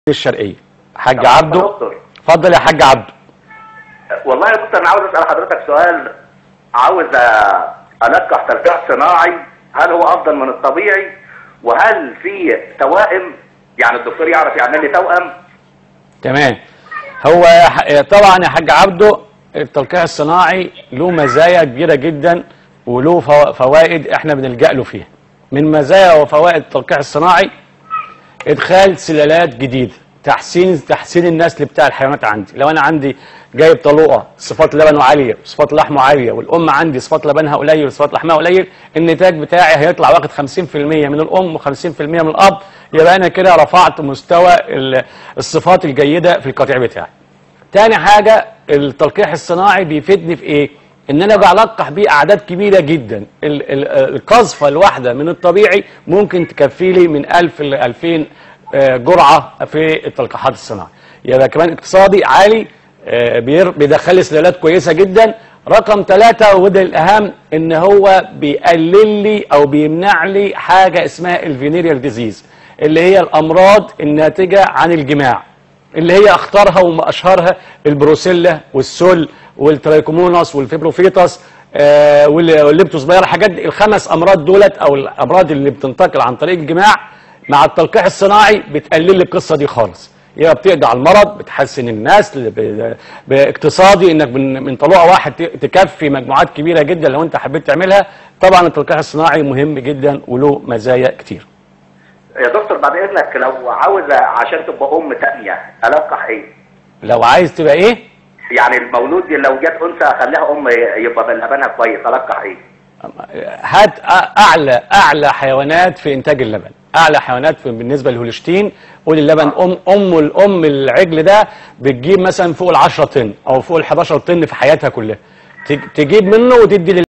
الشرقيه حاج طب يا عبده دكتور اتفضل يا حاج عبده والله يا دكتور انا عاوز اسال حضرتك سؤال عاوز أ- القح تلقيح صناعي هل هو افضل من الطبيعي وهل في توائم يعني الدكتور يعرف يعمل لي توأم تمام هو يا ح- طبعا يا حاج عبده التلقيح الصناعي له مزايا كبيره جدا وله فوا- فوائد احنا بنلجا له فيها من مزايا وفوائد التلقيح الصناعي ادخال سلالات جديده تحسين تحسين النسل بتاع الحيوانات عندي لو انا عندي جايب طلوقه صفات لبنه عاليه صفات لحمه عاليه والام عندي صفات لبنها قليل وصفات لحمها قليل النتاج بتاعي هيطلع واخد 50% من الام و50% من الاب يبقى انا كده رفعت مستوى ال- الصفات الجيده في القطيع بتاعي تاني حاجة التلقيح الصناعي بيفيدني في ايه؟ ان انا بلقح بيه اعداد كبيرة جدا ال- ال- القذفة الواحدة من الطبيعي ممكن تكفي لي من 1000 ل 2000 آه، جرعة في التلقيحات الصناعي يبقى كمان اقتصادي عالي آه، بير- بيدخل لي سلالات كويسة جدا رقم ثلاثة وده الأهم إن هو بيقلل لي أو بيمنع لي حاجة اسمها الفينيريال ديزيز اللي هي الأمراض الناتجة عن الجماع اللي هي اخطرها واشهرها البروسيلا والسل والترايكوموناس والفيبروفيتاس آه وال- والليبتوسباير الحاجات دي الخمس امراض دولت او الامراض اللي بتنتقل عن طريق الجماع مع التلقيح الصناعي بتقلل لي القصه دي خالص يبقى بتقضي على المرض بتحسن النسل ب- باقتصادي انك من من طلوع واحد ت- تكفي مجموعات كبيره جدا لو انت حبيت تعملها طبعا التلقيح الصناعي مهم جدا وله مزايا كتير يا دكتور بعد اذنك لو عاوزه عشان تبقى ام تانية القح ايه؟ لو عايز تبقى ايه يعني المولود دي لو جت انثى اخليها ام يبقى لبنها كويس القح ايه؟ هات أ- اعلى اعلى حيوانات في انتاج اللبن اعلى حيوانات في بالنسبه للهولشتين قول اللبن ام ام الام العجل ده بتجيب مثلا فوق ال 10 طن او فوق ال 11 طن في حياتها كلها تج- تجيب منه وتدي لل